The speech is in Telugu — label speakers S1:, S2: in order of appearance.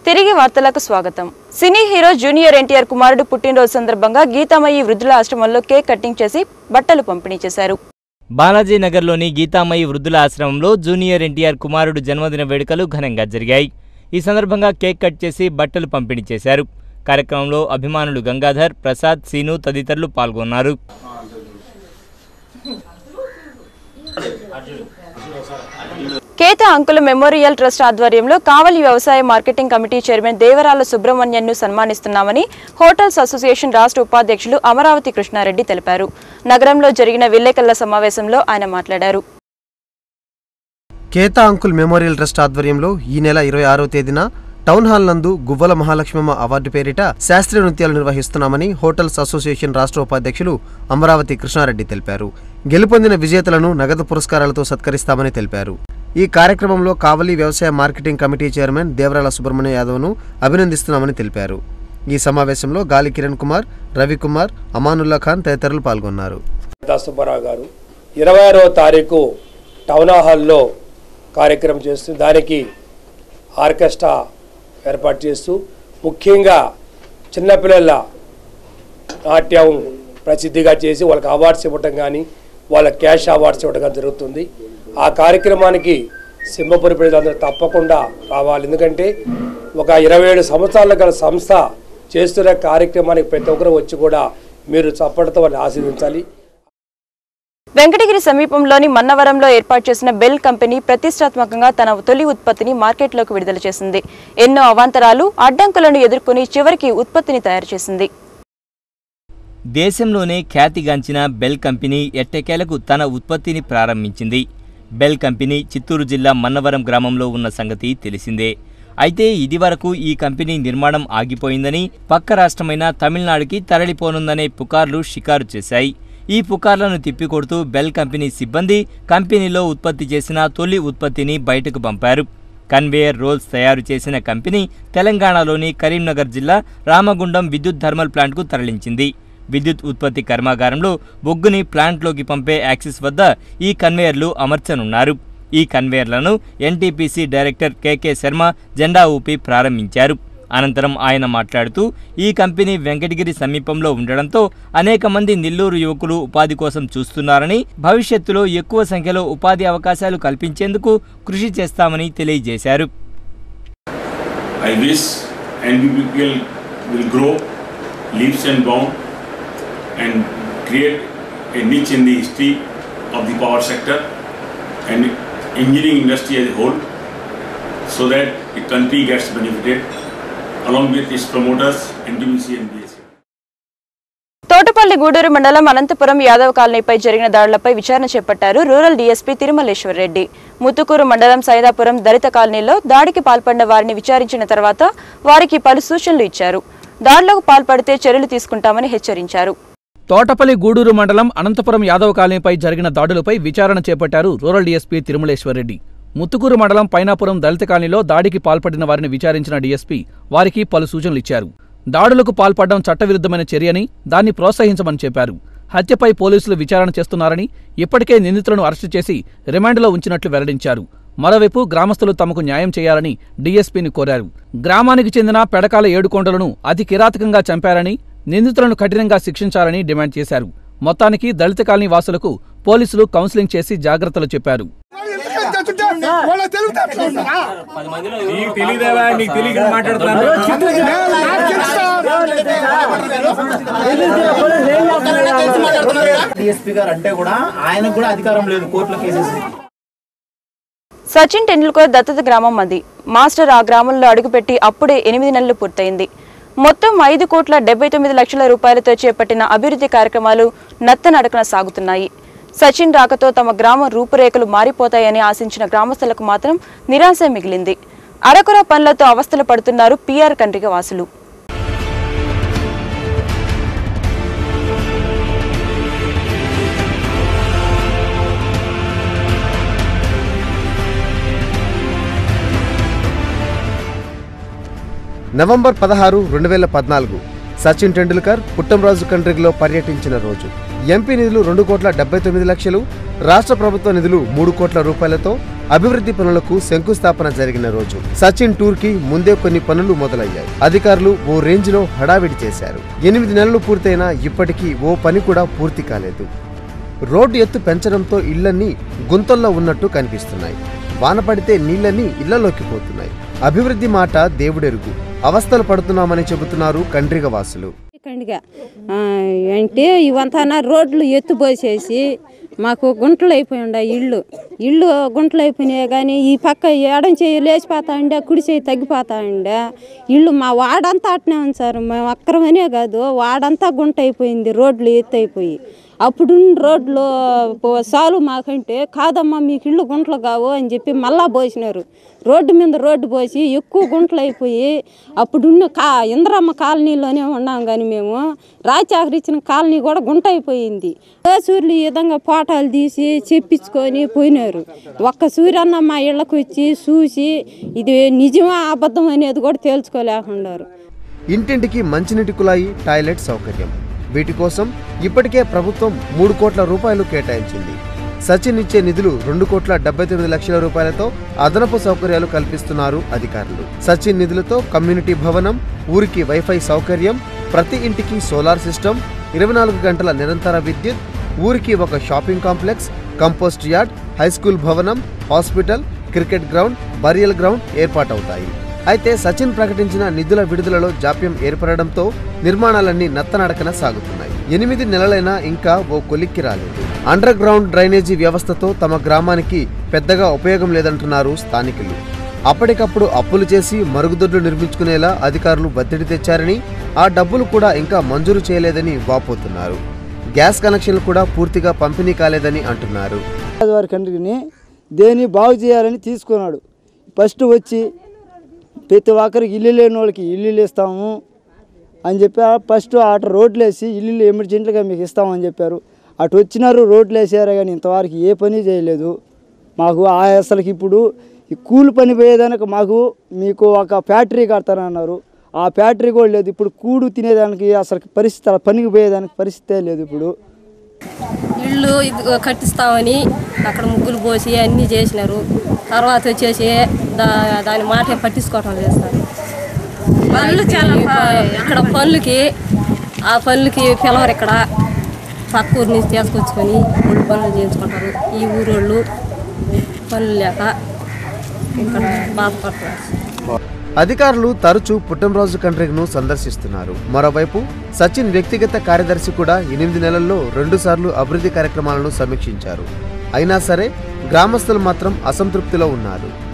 S1: తిరిగి వార్తలకు స్వాగతం సినీ హీరో జూనియర్ ఎన్టీఆర్ కుమారుడు పుట్టినరోజు సందర్భంగా గీతామయ్యి వృద్ధుల ఆశ్రమంలో కేక్ కటింగ్ చేసి బట్టలు పంపిణీ చేశారు
S2: బాలాజీ నగర్లోని గీతామయి వృద్ధుల ఆశ్రమంలో జూనియర్ ఎన్టీఆర్ కుమారుడు జన్మదిన వేడుకలు ఘనంగా జరిగాయి ఈ సందర్భంగా కేక్ కట్ చేసి బట్టలు పంపిణీ చేశారు కార్యక్రమంలో అభిమానులు గంగాధర్ ప్రసాద్ సీను తదితరులు పాల్గొన్నారు
S1: కేత అంకుల మెమోరియల్ ట్రస్ట్ ఆధ్వర్యంలో కావలి వ్యవసాయ మార్కెటింగ్ కమిటీ చైర్మన్ దేవరాల సుబ్రహ్మణ్యన్ను సన్మానిస్తున్నామని హోటల్స్ అసోసియేషన్ రాష్ట్ర ఉపాధ్యక్షులు అమరావతి కృష్ణారెడ్డి తెలిపారు నగరంలో జరిగిన విలేకరుల సమావేశంలో ఆయన మాట్లాడారు
S3: కేతా అంకుల్ మెమోరియల్ ట్రస్ట్ ఆధ్వర్యంలో ఈ నెల ఇరవై ఆరో తేదీన టౌన్ హాల్ నందు గువ్వల మహాలక్ష్మమ్మ అవార్డు పేరిట శాస్త్రీయ నృత్యాలు నిర్వహిస్తున్నామని హోటల్స్ అసోసియేషన్ రాష్ట్ర ఉపాధ్యక్షులు అమరావతి కృష్ణారెడ్డి తెలిపారు గెలుపొందిన విజేతలను నగదు పురస్కారాలతో సత్కరిస్తామని తెలిపారు ఈ కార్యక్రమంలో కావలి వ్యవసాయ marketing committee chairman Devarala Subrahmanya యాదవ్ను అభినందిస్తున్నామని తెలిపారు ఈ సమావేశంలో గాలి కిరణ్ కుమార్ రవికుమార్ అమానుల్లా ఖాన్ తదితరులు పాల్గొన్నారు
S4: దా సుబ్బారావు గారు ఇరవై ఆరో తారీఖు టౌన్ హాల్లో కార్యక్రమం చేస్తూ దానికి ఆర్కెస్ట్రా ఏర్పాటు చేస్తూ ముఖ్యంగా చిన్నపిల్లల నాట్యం ప్రసిద్ధిగా చేసి వాళ్ళకి అవార్డ్స్ ఇవ్వటం కానీ వాళ్ళ క్యాష్ అవార్డ్స్ ఇవ్వడం కానీ జరుగుతుంది ఆ కార్యక్రమానికి సింహపురి ప్రజలందరూ తప్పకుండా రావాలి ఎందుకంటే ఒక ఇరవై ఏడు సంవత్సరాల గల సంస్థ చేస్తున్న కార్యక్రమానికి ప్రతి ఒక్కరు వచ్చి కూడా మీరు చప్పటితో వాళ్ళని ఆశీర్వించాలి
S1: వెంకటగిరి సమీపంలోని మన్నవరంలో ఏర్పాటు చేసిన బెల్ కంపెనీ ప్రతిష్టాత్మకంగా తన తొలి ఉత్పత్తిని మార్కెట్లోకి విడుదల చేసింది ఎన్నో అవాంతరాలు అడ్డంకులను ఎదుర్కొని చివరికి ఉత్పత్తిని తయారు చేసింది
S2: దేశంలోనే ఖ్యాతిగాంచిన బెల్ కంపెనీ ఎట్టకేలకు తన ఉత్పత్తిని ప్రారంభించింది బెల్ కంపెనీ చిత్తూరు జిల్లా మన్నవరం గ్రామంలో ఉన్న సంగతి తెలిసిందే అయితే ఇదివరకు ఈ కంపెనీ నిర్మాణం ఆగిపోయిందని పక్క రాష్ట్రమైన తమిళనాడుకి తరలిపోనుందనే పుకార్లు షికారు చేశాయి ఈ పుకార్లను తిప్పికొడుతూ బెల్ కంపెనీ సిబ్బంది కంపెనీలో ఉత్పత్తి చేసిన తొలి ఉత్పత్తిని బయటకు పంపారు కన్వేయర్ రోల్స్ తయారు చేసిన కంపెనీ తెలంగాణలోని కరీంనగర్ జిల్లా రామగుండం విద్యుత్ థర్మల్ ప్లాంట్కు తరలించింది విద్యుత్ ఉత్పత్తి కర్మాగారంలో బొగ్గుని ప్లాంట్లోకి పంపే యాక్సిస్ వద్ద ఈ కన్వేయర్లు అమర్చనున్నారు ఈ కన్వేయర్లను ఎన్టీపీసీ డైరెక్టర్ కెకే శర్మ జెండా ఊపి ప్రారంభించారు అనంతరం ఆయన మాట్లాడుతూ ఈ కంపెనీ వెంకటగిరి సమీపంలో ఉండడంతో అనేక మంది నెల్లూరు యువకులు ఉపాధి కోసం చూస్తున్నారని భవిష్యత్తులో ఎక్కువ సంఖ్యలో ఉపాధి అవకాశాలు కల్పించేందుకు కృషి చేస్తామని తెలియజేశారు
S5: I wish NBPL will grow leaps and bounds and create a niche in the history of the power sector and engineering industry as a whole so that the country gets benefited along with its promoters, NTPC and BSC.
S1: Thotapalli Gudur మండలం అనంతపురం యాదవ్ కాలనీపై జరిగిన దాడులపై విచారణ చేపట్టారు రూరల్ డీఎస్పీ తిరుమలేశ్వర్ రెడ్డి ముత్తుకూరు మండలం సైదాపురం దళిత కాలనీలో దాడికి పాల్పడిన వారిని విచారించిన తర్వాత వారికి పలు సూచనలు ఇచ్చారు దాడులకు పాల్పడితే చర్యలు తీసుకుంటామని హెచ్చరించారు
S6: తోటపల్లి గూడూరు మండలం అనంతపురం యాదవ్ కాలనీపై జరిగిన దాడులపై విచారణ చేపట్టారు రూరల్ డీఎస్పీ తిరుమలేశ్వరరెడ్డి ముత్తుకూరు మండలం పైనాపురం దళిత కాలనీలో దాడికి పాల్పడిన వారిని విచారించిన డీఎస్పీ వారికి పలు సూచనలు ఇచ్చారు దాడులకు పాల్పడడం చట్టవిరుద్ధమైన చర్యని దాన్ని ప్రోత్సహించమని చెప్పారు హత్యపై పోలీసులు విచారణ చేస్తున్నారని ఇప్పటికే నిందితులను అరెస్టు చేసి రిమాండ్లో ఉంచినట్లు వెల్లడించారు మరోవైపు గ్రామస్తులు తమకు న్యాయం చేయాలని డీఎస్పీని కోరారు గ్రామానికి చెందిన పెడకాల ఏడుకొండలను అతి కిరాతకంగా చంపారని నిందితులను కఠినంగా శిక్షించాలని డిమాండ్ చేశారు మొత్తానికి దళిత కాలనీ వాసులకు పోలీసులు కౌన్సిలింగ్ చేసి జాగ్రత్తలు చెప్పారు
S7: నీకు తెలియదేవా నీకు తెలియక మాట్లాడుతున్నాను
S8: డిఎస్పీ గారు అంటే కూడా ఆయనకు కూడా అధికారం లేదు కోర్టులో కేసేసి
S1: సచిన్ టెండూల్కర్ దత్తత గ్రామం అది మాస్టర్ ఆ గ్రామంలో అడుగుపెట్టి అప్పుడే ఎనిమిది నెలలు పూర్తయింది మొత్తం ఐదు కోట్ల డెబ్బై తొమ్మిది లక్షల రూపాయలతో చేపట్టిన అభివృద్ధి కార్యక్రమాలు నత్తనడకన సాగుతున్నాయి సచిన్ రాకతో తమ గ్రామం రూపురేఖలు మారిపోతాయని ఆశించిన గ్రామస్తులకు మాత్రం నిరాశ మిగిలింది అరకొర పనులతో అవస్థలు పడుతున్నారు పీఆర్ కండ్రిక వాసులు
S3: నవంబర్ పదహారు రెండు వేల పద్నాలుగు సచిన్ టెండూల్కర్ పుట్టంరాజు కండ్రిగిలో పర్యటించిన రోజు ఎంపీ నిధులు రెండు కోట్ల డెబ్బై తొమ్మిది లక్షలు రాష్ట్ర ప్రభుత్వ నిధులు మూడు కోట్ల రూపాయలతో అభివృద్ధి పనులకు శంకుస్థాపన జరిగిన రోజు సచిన్ టూర్ కి ముందే కొన్ని పనులు మొదలయ్యాయి అధికారులు ఓ రేంజ్ లో హడావిడి చేశారు ఎనిమిది నెలలు పూర్తయినా ఇప్పటికీ ఓ పని కూడా పూర్తి కాలేదు రోడ్డు ఎత్తు పెంచడంతో ఇళ్లన్నీ గుంతల్లో ఉన్నట్టు కనిపిస్తున్నాయి వాన పడితే నీళ్ళన్నీ ఇళ్లలోకి పోతున్నాయి అభివృద్ధి మాట దేవుడెరుగు అవస్థలు పడుతున్నామని చెబుతున్నారు కండ్రిగ వాసులు
S9: ఖండిగా ఆ, అంటే ఇవంతా రోడ్లు ఎత్తుపోసేసి మాకు గుంటలు అయిపోయి ఉండే ఇళ్ళు ఇళ్ళు గుంటలు అయిపోయినాయి కానీ ఈ పక్క ఎడం చేయి లేచిపోతా ఉండే కుడి చేయి తగ్గిపోతా ఉండే ఇళ్ళు మా వాడంతా అట్నే ఉంది సార్ మేము అక్రమనే కాదు వాడంతా గుంట అయిపోయింది రోడ్లు ఎత్తు అయిపోయి అప్పుడు రోడ్లు పో- సాలు మాకంటే కాదమ్మా మీకు ఇళ్ళు గుంటలు కావు అని చెప్పి మళ్ళా పోసినారు రోడ్డు మీద రోడ్డు పోసి ఎక్కువ గుంటలు అయిపోయి అప్పుడున్న కా ఇంద్రమ్మ కాలనీలోనే ఉన్నాం కానీ మేము రాజాకర్ ఇచ్చిన కాలనీ కూడా గుంట అయిపోయింది సూర్యులు ఈ విధంగా పోటాలు తీసి చెప్పించుకొని పోయినారు ఒక్క సూర్యన్న మా ఇళ్ళకు వచ్చి చూసి ఇది నిజమా అబద్ధం అనేది కూడా తేల్చుకోలేకున్నారు
S3: ఇంటింటికి మంచినీటి కుళాయి టాయిలెట్ సౌకర్యం వీటి కోసం ఇప్పటికే ప్రభుత్వం మూడు కోట్ల రూపాయలు కేటాయించింది సచిన్ ఇచ్చే నిధులు రెండు కోట్ల డెబ్బై తొమ్మిది లక్షల రూపాయలతో అదనపు సౌకర్యాలు కల్పిస్తున్నారు అధికారులు సచిన్ నిధులతో కమ్యూనిటీ భవనం ఊరికి వైఫై సౌకర్యం ప్రతి ఇంటికి సోలార్ సిస్టమ్ ఇరవై నాలుగు గంటల నిరంతర విద్యుత్ ఊరికి ఒక shopping complex compost yard high school భవనం hospital cricket ground burial ground ఏర్పాటవుతాయి అయితే సచిన్ ప్రకటించిన నిధుల విడుదలలో జాప్యం ఏర్పడడంతో నిర్మాణాలన్నీ నత్తనడకన సాగుతున్నాయి ఎనిమిది నెలలైనా ఇంకా ఓ కొలిక్కి రాలేదు అండర్ గ్రౌండ్ డ్రైనేజీ వ్యవస్థతో తమ గ్రామానికి పెద్దగా ఉపయోగం లేదంటున్నారు స్థానికులు అప్పటికప్పుడు అప్పులు చేసి మరుగుదొడ్లు నిర్మించుకునేలా అధికారులు ఒత్తిడి తెచ్చారని ఆ డబ్బులు కూడా ఇంకా మంజూరు చేయలేదని వాపోతున్నారు గ్యాస్ కనెక్షన్లు కూడా పూర్తిగా పంపిణీ కాలేదని అంటున్నారు
S10: వారి కంటిని దేన్ని బాగు చేయాలని తీసుకున్నాడు ఫస్ట్ వచ్చి ప్రతి ఒక్కరికి ఇల్లు లేని వాళ్ళకి ఇల్లు ఇస్తాము అని చెప్పి ఆ ఫస్ట్ అటు రోడ్లు వేసి ఇల్లు ఎమర్జెంట్గా మీకు ఇస్తామని చెప్పారు అటు వచ్చినారు రోడ్లు వేసారు కానీ ఇంతవరకు ఏ పని చేయలేదు మాకు ఆ అసలుకి ఇప్పుడు ఈ కూలి పని పోయేదానికి మాకు మీకు ఒక ఫ్యాక్టరీ కడతానన్నారు ఆ ఫ్యాక్టరీ కూడా లేదు ఇప్పుడు కూడు తినేదానికి అసలు పరిస్థితి అలా పనికి పోయేదానికి పరిస్థితే లేదు ఇప్పుడు
S11: ఇల్లు ఇది కట్టిస్తామని అక్కడ ముగ్గులు పోసి అన్నీ చేసినారు తర్వాత వచ్చేసి దా దాని మాట పట్టించుకోవటం లేదు సార్ పనులు చాలా ఇక్కడ పనులకి ఆ పనులకి పిలవరు ఇక్కడ పక్క ఊరి నుంచి తీసుకొచ్చుకొని వాళ్ళు పనులు చేయించుకుంటారు ఈ ఊరోళ్ళు పనులు లేక ఇక్కడ బాధపడుతున్నారు
S3: అధికారులు తరచూ పుట్టంరాజు కంట్రీను సందర్శిస్తున్నారు మరోవైపు సచిన్ వ్యక్తిగత కార్యదర్శి కూడా ఎనిమిది నెలల్లో రెండుసార్లు అభివృద్ధి కార్యక్రమాలను సమీక్షించారు అయినా సరే గ్రామస్తులు మాత్రం అసంతృప్తిలో ఉన్నారు